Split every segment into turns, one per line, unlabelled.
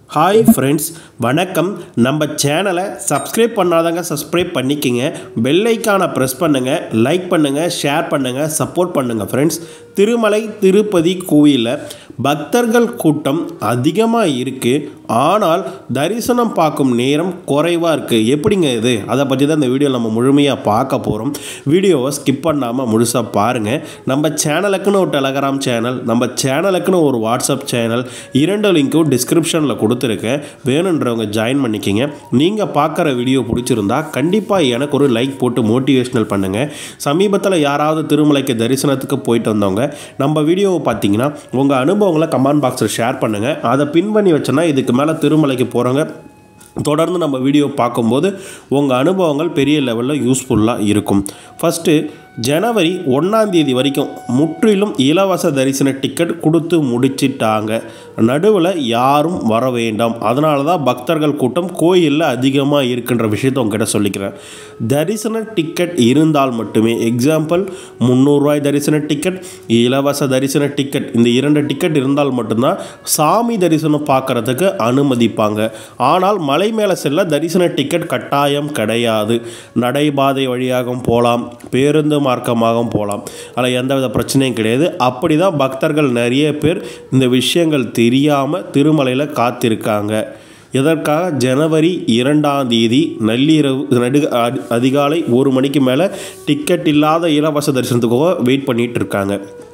hi friends வணக்கம் நம்ம சேனலை சப்ஸ்கிரைப் பண்ணாதவங்க சப்ஸ்கிரைப் பண்ணிக்கிங்க பெல் ஐக்கானை ப்ரெஸ் பண்ணுங்கள் லைக் பண்ணுங்கள் ஷேர் பண்ணுங்கள் சப்போர்ட் பண்ணுங்கள் ஃப்ரெண்ட்ஸ் திருமலை திருப்பதி கோயிலில் பக்தர்கள் கூட்டம் அதிகமாக இருக்குது ஆனால் தரிசனம் பார்க்கும் நேரம் குறைவாக இருக்குது எப்படிங்க இது அதை பற்றி தான் இந்த வீடியோ நம்ம முழுமையாக பார்க்க போகிறோம் வீடியோவை ஸ்கிப் பண்ணாமல் முழுசாக பாருங்கள் நம்ம சேனலுக்குன்னு ஒரு டெலகிராம் சேனல் நம்ம சேனலுக்குன்னு ஒரு வாட்ஸ்அப் சேனல் இரண்டு லிங்க்கும் டிஸ்கிரிப்ஷனில் கொடுத்துருக்கேன் வேணுன்றவங்க ஜாயின் பண்ணிக்கிங்க நீங்கள் பார்க்குற வீடியோ பிடிச்சிருந்தா கண்டிப்பாக எனக்கு ஒரு லைக் போட்டு மோட்டிவேஷ்னல் பண்ணுங்கள் சமீபத்தில் யாராவது திருமலைக்கு தரிசனத்துக்கு போயிட்டு வந்தவங்க நம்ம வீடியோவை பார்த்தீங்கன்னா உங்கள் அனுபவங்களை கமெண்ட் பாக்ஸில் ஷேர் பண்ணுங்கள் அதை பின் பண்ணி வச்சோன்னா இதுக்கு மேலே திருமலைக்கு போகிறவங்க தொடர்ந்து நம்ம வீடியோ பார்க்கும்போது உங்கள் அனுபவங்கள் பெரிய லெவலில் யூஸ்ஃபுல்லாக இருக்கும் ஃபஸ்ட்டு ஜனவரி ஒன்றாந்தேதி வரைக்கும் முற்றிலும் இலவச தரிசன டிக்கெட் கொடுத்து முடிச்சிட்டாங்க நடுவில் யாரும் வர வேண்டாம் அதனால தான் பக்தர்கள் கூட்டம் கோயிலில் அதிகமாக இருக்கின்ற விஷயத்தை உங்ககிட்ட சொல்லிக்கிறேன் தரிசன டிக்கெட் இருந்தால் மட்டுமே எக்ஸாம்பிள் முந்நூறுரூவாய் தரிசன டிக்கெட் இலவச தரிசன டிக்கெட் இந்த இரண்டு டிக்கெட் இருந்தால் மட்டும்தான் சாமி தரிசனம் பார்க்குறதுக்கு அனுமதிப்பாங்க ஆனால் மலை மேலே செல்ல தரிசன டிக்கெட் கட்டாயம் கிடையாது நடைபாதை வழியாகவும் போகலாம் பேருந்து மார்க்கமாகவும் போகலாம் அதில் எந்தவித பிரச்சனையும் கிடையாது அப்படி தான் பக்தர்கள் நிறைய பேர் இந்த விஷயங்கள் தெரியாமல் திருமலையில் காத்திருக்காங்க இதற்காக ஜனவரி இரண்டாம் தேதி நள்ளிரவு நடு அ- அதிகாலை ஒரு மணிக்கு மேலே டிக்கெட் இல்லாத இலவச தரிசனத்துக்காக வெயிட் பண்ணிட்டு இருக்காங்க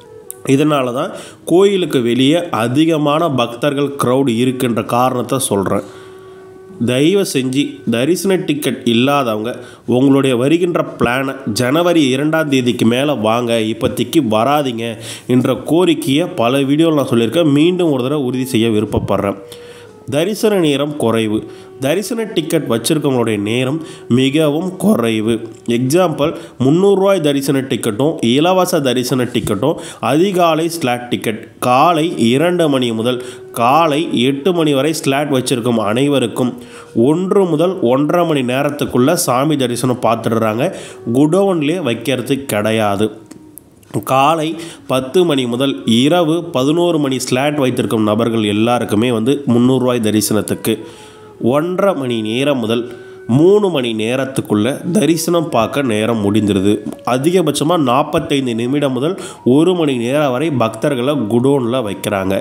இதனால தான் கோயிலுக்கு வெளியே அதிகமான பக்தர்கள் க்ரௌட் இருக்குன்ற காரணத்தை சொல்கிறேன் தயவு செஞ்சு தரிசன டிக்கெட் இல்லாதவங்க உங்களுடைய வருகின்ற பிளானை ஜனவரி இரண்டாம் தேதிக்கு மேலே வாங்க இப்போதைக்கு வராதீங்க என்ற கோரிக்கையை பல வீடியோவில் நான் சொல்லியிருக்கேன் மீண்டும் ஒரு தடவை உறுதி செய்ய விருப்பப்படுறேன் தரிசன நேரம் குறைவு தரிசன டிக்கெட் வச்சுருக்கவங்களுடைய நேரம் மிகவும் குறைவு எக்ஸாம்பிள் முந்நூறுரூவாய் தரிசன டிக்கெட்டும் இலவச தரிசன டிக்கெட்டும் அதிகாலை ஸ்லாட் டிக்கெட் காலை இரண்டு மணி முதல் காலை எட்டு மணி வரை ஸ்லாட் வச்சுருக்கும் அனைவருக்கும் ஒன்று முதல் ஒன்றரை மணி நேரத்துக்குள்ளே சாமி தரிசனம் பார்த்துடுறாங்க குடோன்லேயே வைக்கிறது கிடையாது காலை பத்து மணி முதல் இரவு பதினோரு மணி ஸ்லாட் வைத்திருக்கும் நபர்கள் எல்லாருக்குமே வந்து முந்நூறுரூவாய் தரிசனத்துக்கு ஒன்றரை மணி நேரம் முதல் மூணு மணி நேரத்துக்குள்ளே தரிசனம் பார்க்க நேரம் முடிந்துருது அதிகபட்சமாக நாற்பத்தைந்து நிமிடம் முதல் ஒரு மணி நேரம் வரை பக்தர்களை குடோனில் வைக்கிறாங்க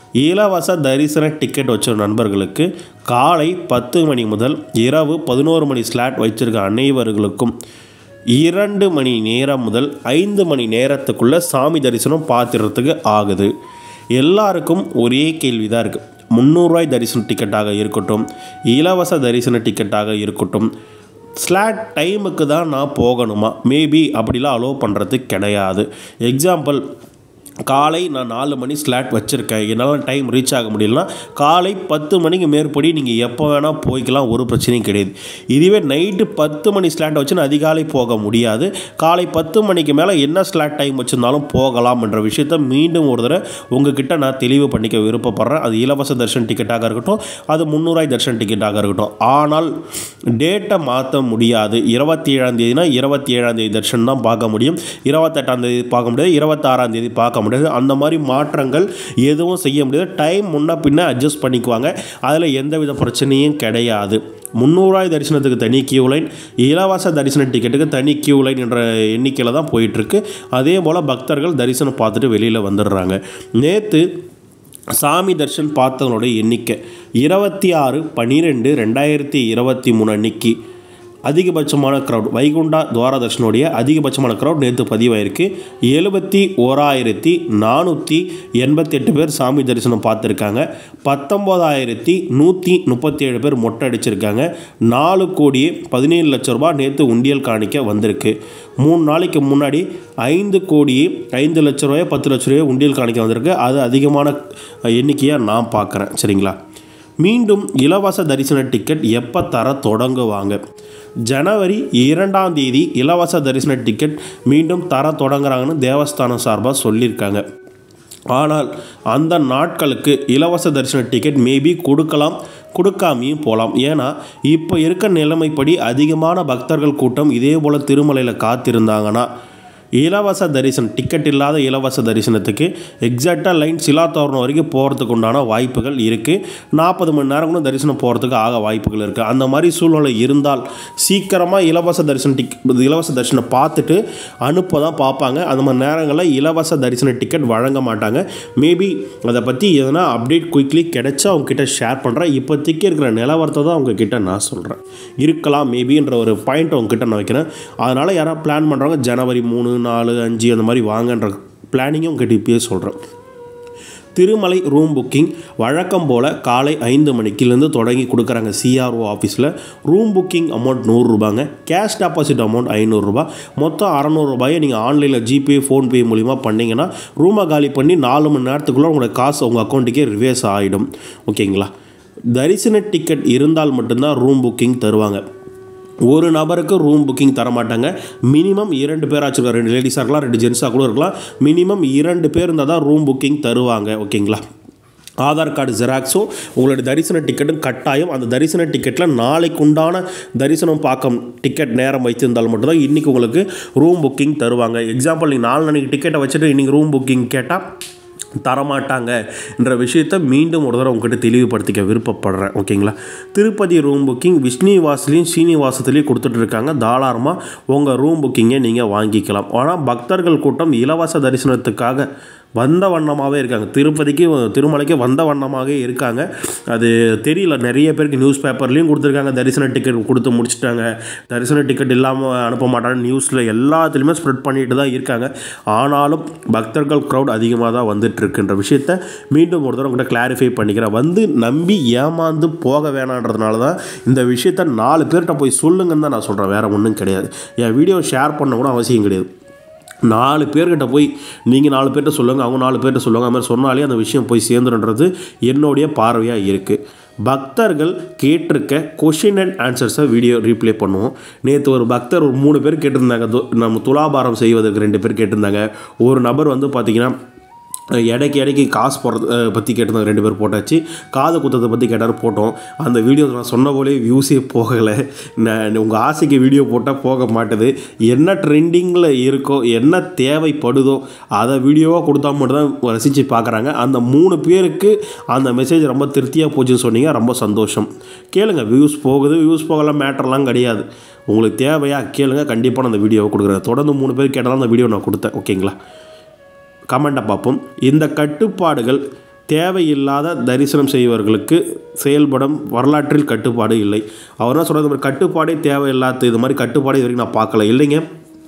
இலவச தரிசன டிக்கெட் வச்ச நண்பர்களுக்கு காலை பத்து மணி முதல் இரவு பதினோரு மணி ஸ்லாட் வச்சிருக்க அனைவர்களுக்கும் இரண்டு மணி நேரம் முதல் ஐந்து மணி நேரத்துக்குள்ளே சாமி தரிசனம் பார்த்துறதுக்கு ஆகுது எல்லாருக்கும் ஒரே கேள்வி தான் இருக்குது முந்நூறுரூவாய் தரிசன டிக்கெட்டாக இருக்கட்டும் இலவச தரிசன டிக்கெட்டாக இருக்கட்டும் ஸ்லாட் டைமுக்கு தான் நான் போகணுமா மேபி அப்படிலாம் அலோவ் பண்ணுறது கிடையாது எக்ஸாம்பிள் காலை நான் நாலு மணி ஸ்லாட் வச்சுருக்கேன் என்னால் டைம் ரீச் ஆக முடியலனா காலை பத்து மணிக்கு மேற்படி நீங்கள் எப்போ வேணால் போய்க்கலாம் ஒரு பிரச்சனையும் கிடையாது இதுவே நைட்டு பத்து மணி ஸ்லாட் வச்சு நான் அதிகாலை போக முடியாது காலை பத்து மணிக்கு மேலே என்ன ஸ்லாட் டைம் வச்சுருந்தாலும் போகலாம் என்ற விஷயத்த மீண்டும் ஒரு தடவை உங்ககிட்ட நான் தெளிவு பண்ணிக்க விருப்பப்படுறேன் அது இலவச தர்ஷன் டிக்கெட்டாக இருக்கட்டும் அது முந்நூறாய் தர்ஷன் டிக்கெட்டாக இருக்கட்டும் ஆனால் டேட்டை மாற்ற முடியாது இருபத்தி ஏழாம் தேதினா இருபத்தி ஏழாம் தேதி தர்ஷன் தான் பார்க்க முடியும் இருபத்தெட்டாம் தேதி பார்க்க முடியாது இருபத்தாறாம் தேதி பார்க்க முடியாது அந்த மாதிரி மாற்றங்கள் எதுவும் செய்ய முடியாது டைம் முன்ன பின்ன அட்ஜஸ்ட் பண்ணிக்குவாங்க அதில் எந்தவித பிரச்சனையும் கிடையாது முந்நூறாய் தரிசனத்துக்கு தனி கியூ லைன் இலவச தரிசன டிக்கெட்டுக்கு தனி கியூ லைன் என்ற எண்ணிக்கையில் தான் போயிட்டுருக்கு அதே போல் பக்தர்கள் தரிசனம் பார்த்துட்டு வெளியில் வந்துடுறாங்க நேற்று சாமி தர்ஷன் பார்த்தவங்களுடைய எண்ணிக்கை இருபத்தி ஆறு பன்னிரெண்டு ரெண்டாயிரத்தி இருபத்தி மூணு அன்னைக்கு அதிகபட்சமான க்ரௌட் வைகுண்டா துவாரதர்ஷனுடைய அதிகபட்சமான க்ரௌட் நேற்று பதிவாயிருக்கு எழுபத்தி ஓராயிரத்தி நானூற்றி எண்பத்தி எட்டு பேர் சாமி தரிசனம் பார்த்துருக்காங்க பத்தொம்போதாயிரத்தி நூற்றி முப்பத்தி ஏழு பேர் மொட்டை அடிச்சிருக்காங்க நாலு கோடியே பதினேழு லட்ச ரூபாய் நேற்று உண்டியல் காணிக்க வந்திருக்கு மூணு நாளைக்கு முன்னாடி ஐந்து கோடியே ஐந்து லட்ச ரூபாய் பத்து லட்ச ரூபாய் உண்டியல் காணிக்க வந்திருக்கு அது அதிகமான எண்ணிக்கையாக நான் பார்க்குறேன் சரிங்களா மீண்டும் இலவச தரிசன டிக்கெட் எப்போ தர தொடங்குவாங்க ஜனவரி இரண்டாம் தேதி இலவச தரிசன டிக்கெட் மீண்டும் தர தொடங்குறாங்கன்னு தேவஸ்தானம் சார்பாக சொல்லியிருக்காங்க ஆனால் அந்த நாட்களுக்கு இலவச தரிசன டிக்கெட் மேபி கொடுக்கலாம் கொடுக்காமையும் போகலாம் ஏன்னா இப்போ இருக்க நிலைமைப்படி அதிகமான பக்தர்கள் கூட்டம் இதே போல் திருமலையில் காத்திருந்தாங்கன்னா இலவச தரிசனம் டிக்கெட் இல்லாத இலவச தரிசனத்துக்கு எக்ஸாக்டாக லைன் சிலாத்தோரணம் வரைக்கும் போகிறதுக்கு உண்டான வாய்ப்புகள் இருக்குது நாற்பது மணி நேரம் கூட தரிசனம் போகிறதுக்கு ஆக வாய்ப்புகள் இருக்குது அந்த மாதிரி சூழ்நிலை இருந்தால் சீக்கிரமாக இலவச தரிசன டிக் இலவச தரிசனம் பார்த்துட்டு அனுப்ப தான் பார்ப்பாங்க அந்த மாதிரி நேரங்களில் இலவச தரிசன டிக்கெட் வழங்க மாட்டாங்க மேபி அதை பற்றி எதனா அப்டேட் குயிக்லி கிடைச்சா அவங்கக்கிட்ட ஷேர் பண்ணுறேன் இப்போதைக்கு இருக்கிற நிலவரத்தை தான் அவங்கக்கிட்ட நான் சொல்கிறேன் இருக்கலாம் மேபின்ற ஒரு பாயிண்ட் அவங்கக்கிட்ட நான் வைக்கிறேன் அதனால் யாராவது பிளான் பண்ணுறவங்க ஜனவரி மூணு நாலு அஞ்சு அந்த மாதிரி வாங்கன்ற பிளானிங்கும் உங்ககிட்ட இப்பயே சொல்கிறேன் திருமலை ரூம் புக்கிங் வழக்கம் போல் காலை ஐந்து மணிக்கிலேருந்து தொடங்கி கொடுக்குறாங்க சிஆர்ஓ ஆஃபீஸில் ரூம் புக்கிங் அமௌண்ட் நூறுரூபாங்க கேஷ் டெபாசிட் அமௌண்ட் ஐநூறுரூபா மொத்தம் அறநூறுபாயை நீங்கள் ஆன்லைனில் ஜிபே ஃபோன்பே மூலிமா பண்ணிங்கன்னா ரூமை காலி பண்ணி நாலு மணி நேரத்துக்குள்ளே உங்களோட காசு உங்கள் அக்கௌண்ட்டுக்கே ரிவேஸ் ஆகிடும் ஓகேங்களா தரிசன டிக்கெட் இருந்தால் மட்டும்தான் ரூம் புக்கிங் தருவாங்க ஒரு நபருக்கு ரூம் புக்கிங் தர மாட்டாங்க மினிமம் இரண்டு பேராச்சும் இருக்கலாம் ரெண்டு லேடிஸாக இருக்கலாம் ரெண்டு ஜென்ஸாக கூட இருக்கலாம் மினிமம் இரண்டு பேர் இருந்தால் தான் ரூம் புக்கிங் தருவாங்க ஓகேங்களா ஆதார் கார்டு ஜெராக்ஸும் உங்களுடைய தரிசன டிக்கெட்டும் கட்டாயம் அந்த தரிசன டிக்கெட்டில் நாளைக்கு உண்டான தரிசனம் பார்க்க டிக்கெட் நேரம் வைத்திருந்தால் மட்டும்தான் இன்றைக்கி உங்களுக்கு ரூம் புக்கிங் தருவாங்க எக்ஸாம்பிள் நீங்கள் நாலு நாளைக்கு டிக்கெட்டை வச்சுட்டு இன்றைக்கி ரூம் புக்கிங் கேட்டால் தரமாட்டாங்க என்ற விஷயத்தை மீண்டும் ஒரு தடவை உங்ககிட்ட தெளிவுபடுத்திக்க விருப்பப்படுறேன் ஓகேங்களா திருப்பதி ரூம் புக்கிங் விஷ்ணுவாஸ்லேயும் ஸ்ரீனிவாசத்துலேயும் கொடுத்துட்டு இருக்காங்க தாராளமாக உங்கள் ரூம் புக்கிங்கை நீங்கள் வாங்கிக்கலாம் ஆனால் பக்தர்கள் கூட்டம் இலவச தரிசனத்துக்காக வந்த வண்ணமாகவே இருக்காங்க திருப்பதிக்கு திருமலைக்கு வந்த வண்ணமாகவே இருக்காங்க அது தெரியல நிறைய பேருக்கு நியூஸ் பேப்பர்லேயும் கொடுத்துருக்காங்க தரிசன டிக்கெட் கொடுத்து முடிச்சிட்டாங்க தரிசன டிக்கெட் இல்லாமல் அனுப்ப மாட்டாங்க நியூஸில் எல்லாத்துலேயுமே ஸ்ப்ரெட் பண்ணிட்டு தான் இருக்காங்க ஆனாலும் பக்தர்கள் க்ரௌட் அதிகமாக தான் வந்துட்டு இருக்குன்ற விஷயத்த மீண்டும் ஒரு தடவை உங்கள்கிட்ட கிளாரிஃபை பண்ணிக்கிறேன் வந்து நம்பி ஏமாந்து போக வேணான்றதுனால தான் இந்த விஷயத்த நாலு பேர்கிட்ட போய் சொல்லுங்கன்னு தான் நான் சொல்கிறேன் வேறு ஒன்றும் கிடையாது என் வீடியோ ஷேர் பண்ண கூட அவசியம் கிடையாது நாலு பேர்கிட்ட போய் நீங்கள் நாலு பேர்கிட்ட சொல்லுங்கள் அவங்க நாலு பேர்கிட்ட சொல்லுவாங்க அது மாதிரி சொன்னாலே அந்த விஷயம் போய் சேர்ந்துருன்றது என்னுடைய பார்வையாக இருக்குது பக்தர்கள் கேட்டிருக்க கொஷின் அண்ட் ஆன்சர்ஸை வீடியோ ரீப்ளே பண்ணுவோம் நேற்று ஒரு பக்தர் ஒரு மூணு பேர் கேட்டிருந்தாங்க து- நம்ம துலாபாரம் செய்வதற்கு ரெண்டு பேர் கேட்டிருந்தாங்க ஒரு நபர் வந்து பார்த்திங்கன்னா எடைக்கு எடைக்கு காசு போடுறது அஹ், பற்றி கேட்டிருந்தாங்க ரெண்டு பேர் போட்டாச்சு காது குத்தத்தை பற்றி கேட்டார் போட்டோம் அந்த வீடியோ நான் சொன்ன போலே வியூஸே போகலை நான் உங்கள் ஆசைக்கு வீடியோ போட்டால் போக மாட்டுது என்ன ட்ரெண்டிங்கில் இருக்கோ என்ன தேவைப்படுதோ அதை வீடியோவாக கொடுத்தா மட்டும் தான் ரசித்து பார்க்குறாங்க அந்த மூணு பேருக்கு அந்த மெசேஜ் ரொம்ப திருப்தியாக போச்சுன்னு சொன்னீங்க ரொம்ப சந்தோஷம் கேளுங்க வியூஸ் போகுது வியூஸ் போகலாம் மேட்டர்லாம் கிடையாது உங்களுக்கு தேவையா கேளுங்க கண்டிப்பாக நான் அந்த வீடியோவை கொடுக்குறேன் தொடர்ந்து மூணு பேர் கேட்டாலும் அந்த வீடியோ நான் கொடுத்தேன் ஓகேங்களா கமெண்ட்டை பார்ப்போம் இந்த கட்டுப்பாடுகள் தேவையில்லாத தரிசனம் செய்வர்களுக்கு செயல்படும் வரலாற்றில் கட்டுப்பாடு இல்லை அவர் என்ன சொல்கிறது மாதிரி கட்டுப்பாடே தேவையில்லாத இது மாதிரி கட்டுப்பாடு இது வரைக்கும் நான் பார்க்கல இல்லைங்க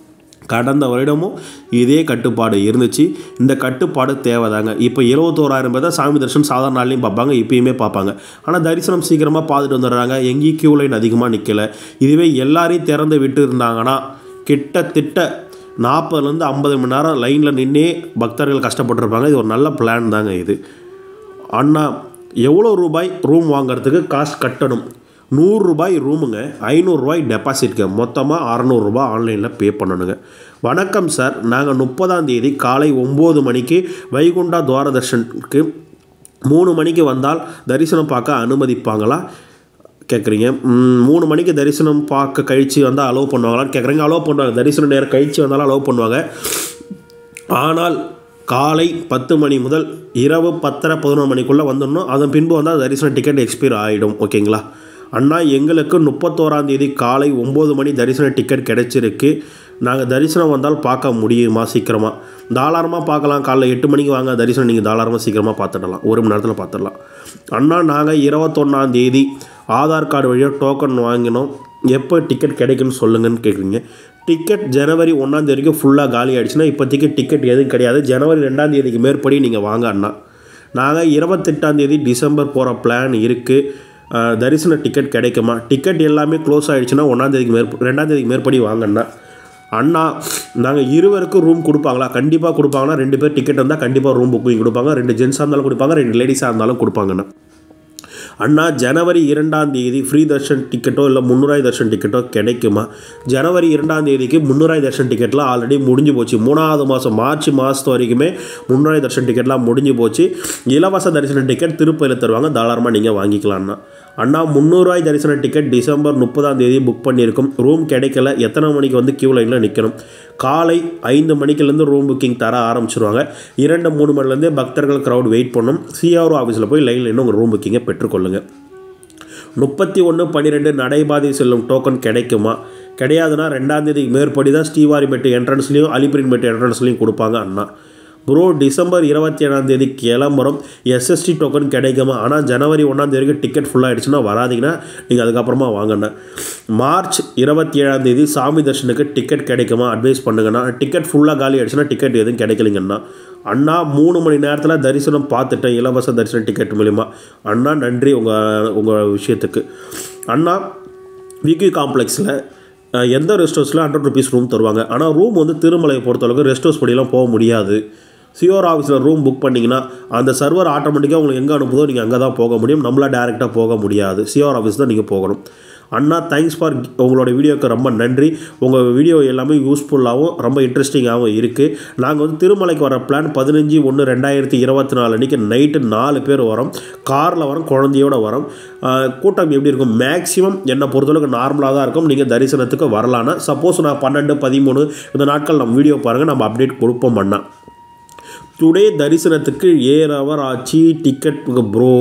கடந்த வருடமும் இதே கட்டுப்பாடு இருந்துச்சு இந்த கட்டுப்பாடு தேவைதாங்க இப்போ இருபத்தோராயிரம் பேர் தான் சாமி தரிசனம் சாதாரண நாள்லையும் பார்ப்பாங்க இப்பயுமே பார்ப்பாங்க ஆனால் தரிசனம் சீக்கிரமாக பார்த்துட்டு வந்துடுறாங்க எங்கேயும் கியூ லைன் அதிகமாக நிற்கல இதுவே எல்லாரையும் திறந்து விட்டு இருந்தாங்கன்னா கிட்டத்தட்ட நாற்பதுலேருந்து ஐம்பது மணி நேரம் லைனில் நின்னே பக்தர்கள் கஷ்டப்பட்டிருப்பாங்க இது ஒரு நல்ல பிளான் தாங்க இது அண்ணா எவ்வளோ ரூபாய் ரூம் வாங்குறதுக்கு காசு கட்டணும் நூறுரூபாய் ரூமுங்க ஐநூறுரூபாய் டெபாசிட்ங்க மொத்தமாக அறநூறுரூபா ஆன்லைனில் பே பண்ணணுங்க வணக்கம் சார் நாங்கள் முப்பதாம் தேதி காலை ஒம்பது மணிக்கு வைகுண்டா துவாரதர்ஷனுக்கு மூணு மணிக்கு வந்தால் தரிசனம் பார்க்க அனுமதிப்பாங்களா கேட்குறீங்க ம், மூணு மணிக்கு தரிசனம் பார்க்க கழித்து வந்தால் அலோவ் பண்ணுவாங்களான்னு கேட்குறீங்க அலோவ் பண்ணுவாங்க தரிசன நேரம் கழித்து வந்தாலும் அலோவ் பண்ணுவாங்க ஆனால் காலை பத்து மணி முதல் இரவு பத்தரை பதினொரு மணிக்குள்ளே வந்துடணும் அதன் பின்பு வந்தால் தரிசன டிக்கெட் எக்ஸ்பைர் ஆகிடும் ஓகேங்களா அண்ணா எங்களுக்கு முப்பத்தோராம் தேதி காலை ஒம்பது மணி தரிசன டிக்கெட் கிடைச்சிருக்கு நாங்கள் தரிசனம் வந்தால் பார்க்க முடியுமா சீக்கிரமாக தாராளமாக பார்க்கலாம் காலைல எட்டு மணிக்கு வாங்க தரிசனம் நீங்கள் தாராளமாக சீக்கிரமாக பார்த்துடலாம் ஒரு மணி நேரத்தில் பார்த்துடலாம் அண்ணா நாங்கள் இருபத்தொன்னாம் தேதி ஆதார் கார்டு வழியாக டோக்கன் வாங்கினோம் எப்போ டிக்கெட் கிடைக்குன்னு சொல்லுங்கன்னு கேட்குறீங்க டிக்கெட் ஜனவரி ஒன்றாம் தேதி வரைக்கும் ஃபுல்லாக காலி ஆயிடுச்சுன்னா இப்போதைக்கு டிக்கெட் எதுவும் கிடையாது ஜனவரி ரெண்டாம் தேதிக்கு மேற்படி நீங்கள் வாங்க அண்ணா நாங்கள் இருபத்தெட்டாம் தேதி டிசம்பர் போகிற பிளான் இருக்குது தரிசன டிக்கெட் கிடைக்குமா டிக்கெட் எல்லாமே க்ளோஸ் ஆகிடுச்சுன்னா ஒன்றாம் தேதிக்கு மேற்ப ரெண்டாம் தேதிக்கு மேற்படி வாங்கண்ணா அண்ணா நாங்கள் இருவருக்கும் ரூம் கொடுப்பாங்களா கண்டிப்பாக கொடுப்பாங்கன்னா ரெண்டு பேர் டிக்கெட் வந்தால் கண்டிப்பாக ரூம் புக்கிங் கொடுப்பாங்க ரெண்டு ஜென்ஸாக இருந்தாலும் கொடுப்பாங்க ரெண்டு லேடிஸாக இருந்தாலும் கொடுப்பாங்கண்ணா அண்ணா ஜனவரி இரண்டாம் தேதி ஃப்ரீ தர்ஷன் டிக்கெட்டோ இல்லை முந்நூறாய் தர்ஷன் டிக்கெட்டோ கிடைக்குமா ஜனவரி இரண்டாம் தேதிக்கு முந்நூறாய் தர்ஷன் டிக்கெட்லாம் ஆல்ரெடி முடிஞ்சு போச்சு மூணாவது மாதம் மார்ச் மாதத்து வரைக்குமே முந்நூறாய் தர்ஷன் டிக்கெட்லாம் முடிஞ்சு போச்சு இலவச தரிசன டிக்கெட் திருப்பதியில் தருவாங்க தாராளமாக நீங்கள் வாங்கிக்கலாம்ண்ணா அண்ணா முந்நூறுவாய் தரிசன டிக்கெட் டிசம்பர் முப்பதாம் தேதி புக் பண்ணியிருக்கோம் ரூம் கிடைக்கல எத்தனை மணிக்கு வந்து கியூ லைனில் நிற்கணும் காலை ஐந்து மணிக்குலேருந்து ரூம் புக்கிங் தர ஆரம்பிச்சிருவாங்க இரண்டு மூணு மணிலேருந்தே பக்தர்கள் க்ரௌட் வெயிட் பண்ணும் சிஆர்ஓ ஆஃபீஸில் போய் லைனில் இன்னும் உங்கள் ரூம் புக்கிங்கை பெற்றுக்கொள்ளுங்கள் முப்பத்தி ஒன்று பன்னிரெண்டு நடைபாதை செல்லும் டோக்கன் கிடைக்குமா கிடையாதுன்னா ரெண்டாம் தேதிக்கு மேற்படி தான் ஸ்ரீவாரிபேட்டு என்ட்ரன்ஸ்லையும் அலிபிரின்பேட்டு என்ட்ரன்ஸ்லையும் கொடுப்பாங்க அண்ணா ப்ரோ டிசம்பர் இருபத்தி ஏழாம் தேதி கிளம்புறோம் எஸ்எஸ்டி டோக்கன் கிடைக்குமா ஆனால் ஜனவரி ஒன்றாம் தேதிக்கு டிக்கெட் ஃபுல்லாகிடுச்சுன்னா வராதிங்கன்னா நீங்கள் அதுக்கப்புறமா வாங்கண்ணா மார்ச் இருபத்தி ஏழாம் தேதி சாமி தர்ஷனுக்கு டிக்கெட் கிடைக்குமா அட்வைஸ் பண்ணுங்கண்ணா டிக்கெட் ஃபுல்லாக காலி ஆயிடுச்சுன்னா டிக்கெட் எதுவும் கிடைக்கலைங்கண்ணா அண்ணா மூணு மணி நேரத்தில் தரிசனம் பார்த்துட்டேன் இலவச தரிசன டிக்கெட் மூலிமா அண்ணா நன்றி உங்கள் உங்கள் விஷயத்துக்கு அண்ணா விகி காம்ப்ளெக்ஸில் எந்த ரெஸ்ட் ஹவுஸில் ஹண்ட்ரட் ருபீஸ் ரூம் தருவாங்க ஆனால் ரூம் வந்து திருமலையை பொறுத்தளவுக்கு ரெஸ்ட் ஹவுஸ் படியெல்லாம் போக முடியாது சிஓர் ஆஃபீஸில் ரூம் புக் பண்ணிங்கன்னா அந்த சர்வர் ஆட்டோமேட்டிக்காக உங்களுக்கு எங்கே அனுப்புதோ நீங்கள் அங்கே தான் போக முடியும் நம்மளால் டேரெக்டாக போக முடியாது சிஓர் ஆஃபீஸ் தான் நீங்கள் போகணும் அண்ணா தேங்க்ஸ் ஃபார் உங்களோட வீடியோக்கு ரொம்ப நன்றி உங்கள் வீடியோ எல்லாமே யூஸ்ஃபுல்லாகவும் ரொம்ப இன்ட்ரெஸ்டிங்காகவும் இருக்குது நாங்கள் வந்து திருமலைக்கு வர பிளான் பதினஞ்சு ஒன்று ரெண்டாயிரத்தி இருபத்தி நாலு அன்றைக்கி நைட்டு நாலு பேர் வரோம் காரில் வரோம் குழந்தையோட வரோம் கூட்டம் எப்படி இருக்கும் மேக்ஸிமம் என்னை பொறுத்தளவுக்கு நார்மலாக தான் இருக்கும் நீங்கள் தரிசனத்துக்கு வரலான்னா சப்போஸ் நான் பன்னெண்டு பதிமூணு இந்த நாட்கள் நம்ம வீடியோ பாருங்கள் நம்ம அப்டேட் கொடுப்போம் அண்ணா டுடே தரிசனத்துக்கு ஏர் ஹவர் ஆச்சு டிக்கெட் ப்ரோ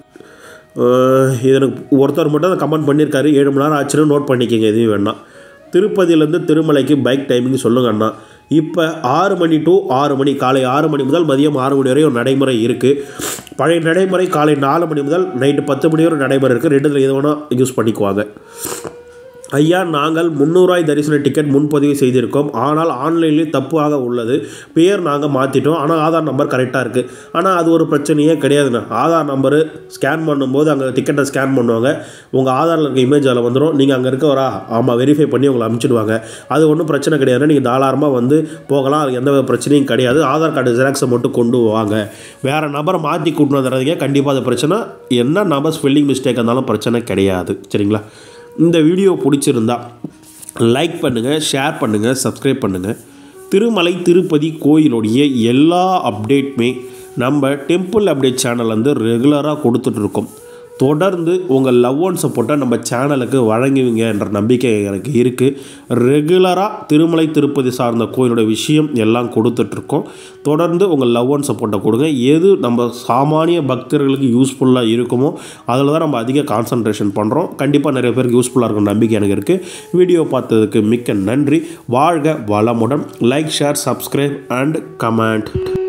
இது எனக்கு ஒருத்தர் மட்டும் தான் கமெண்ட் பண்ணியிருக்காரு ஏழு மணி நேரம் ஆச்சுன்னு நோட் பண்ணிக்கோங்க எதுவும் வேணாம் திருப்பதியிலேருந்து திருமலைக்கு பைக் டைமிங் சொல்லுங்க அண்ணா இப்போ ஆறு மணி டு ஆறு மணி காலை ஆறு மணி முதல் மதியம் ஆறு மணி வரை ஒரு நடைமுறை இருக்குது பழைய நடைமுறை காலை நாலு மணி முதல் நைட்டு பத்து மணி வரை நடைமுறை இருக்குது ரெண்டுத்தில் எது வேணால் யூஸ் பண்ணிக்குவாங்க ஐயா நாங்கள் முந்நூறுவாய் தரிசன டிக்கெட் முன்பதிவு செய்திருக்கோம் ஆனால் ஆன்லைன்லேயே தப்பாக உள்ளது பேர் நாங்கள் மாற்றிட்டோம் ஆனால் ஆதார் நம்பர் கரெக்டாக இருக்குது ஆனால் அது ஒரு பிரச்சனையே கிடையாதுண்ணா ஆதார் நம்பரு ஸ்கேன் பண்ணும்போது அங்கே டிக்கெட்டை ஸ்கேன் பண்ணுவாங்க உங்கள் ஆதாரில் இருக்க இமேஜ் அதில் வந்துடும் நீங்கள் அங்கே இருக்கவரா ஆமாம் வெரிஃபை பண்ணி உங்களை அனுப்பிச்சிடுவாங்க அது ஒன்றும் பிரச்சனை கிடையாது நீங்கள் தாராளமாக வந்து போகலாம் அது எந்த பிரச்சனையும் கிடையாது ஆதார் கார்டு ஜெராக்ஸை மட்டும் கொண்டு வாங்க வேறு நபரை மாற்றி கூட்டினு வந்துடுறதுங்க கண்டிப்பாக அது பிரச்சனை என்ன நம்பர் ஸ்பெல்லிங் மிஸ்டேக் இருந்தாலும் பிரச்சனை கிடையாது சரிங்களா இந்த வீடியோ பிடிச்சிருந்தா லைக் பண்ணுங்கள் ஷேர் பண்ணுங்கள் சப்ஸ்கிரைப் பண்ணுங்கள் திருமலை திருப்பதி கோயிலுடைய எல்லா அப்டேட்டுமே நம்ம டெம்பிள் அப்டேட் சேனல் வந்து ரெகுலராக கொடுத்துட்ருக்கோம் தொடர்ந்து உங்கள் லவ் ஒன் சப்போர்ட்டை நம்ம சேனலுக்கு வழங்குவீங்கன்ற நம்பிக்கை எனக்கு இருக்குது ரெகுலராக திருமலை திருப்பதி சார்ந்த கோயிலோட விஷயம் எல்லாம் கொடுத்துட்ருக்கோம் தொடர்ந்து உங்கள் லவ் ஒன் சப்போர்ட்டை கொடுங்க எது நம்ம சாமானிய பக்தர்களுக்கு யூஸ்ஃபுல்லாக இருக்குமோ அதில் தான் நம்ம அதிக கான்சன்ட்ரேஷன் பண்ணுறோம் கண்டிப்பாக நிறைய பேருக்கு யூஸ்ஃபுல்லாக இருக்கும் நம்பிக்கை எனக்கு இருக்குது வீடியோ பார்த்ததுக்கு மிக்க நன்றி வாழ்க வளமுடன் like share subscribe and comment